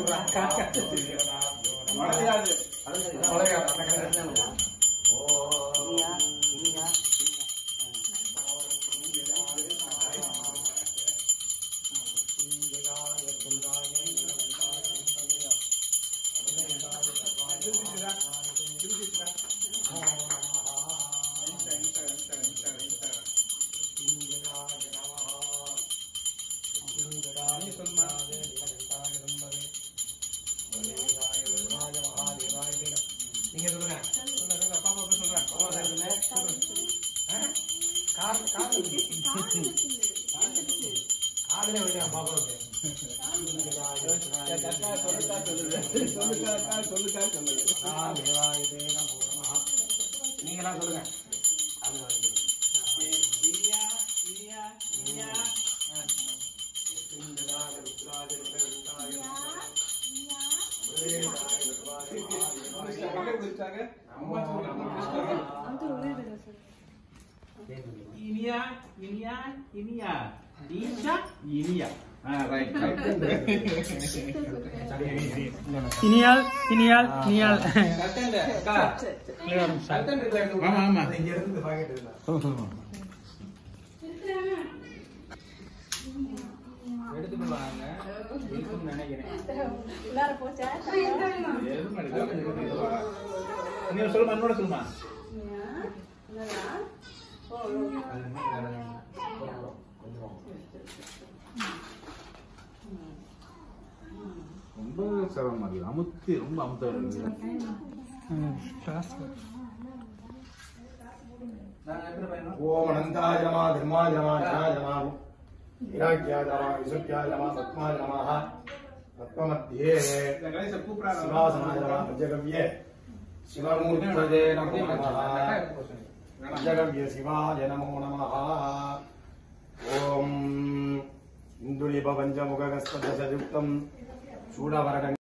மழையாது நீங்க சொல்லுங்க சொல்லுங்க சொல்லுங்க பாப்பா போய் சொல்றேன் பாப்பா சொல்லுங்க கார் கார் காதுல விடுங்க பாப்பாவுக்கு ஆ, தேவாயுதே நமோ நமः. நீங்களாம் சொல்லுங்க அது வாங்கிக்கிறேன். இனியா இனியா இனியா சுந்தராய ருத்ராய ருத்ராய இனியா இனியா இனியா ஈஷா இனியா ரைட் இனியால் இனியால் இனியால் ஆமா ஆமா இங்க இருந்து பாக்கெட் இருந்தா எடுத்துட்டு வாங்க இருக்கும்னு நினைக்கிறேன் நீ சொல்லுமா என்னோட சொல்லுமா ரொம்ப சிரமமா இருக்கு அமுத்தி ரொம்ப அமுத்த இருக்கு நான் எப்படி பையனும் ஓம் அனந்தாய நம தர்மாய நம ஜனாய நம விராக்கியாய நம விசுத்தியாய நம பத்மாய நம பத்மமத்தியே சிவாசனாய நம பஞ்சகவ்யே சிவமூர்த்ததே நமோ நமः பஞ்சகவ்ய சிவாய நமோ நமः ஓம் இந்துலிப பஞ்சமுகஸ்பதசயுக்தம் சூடவரட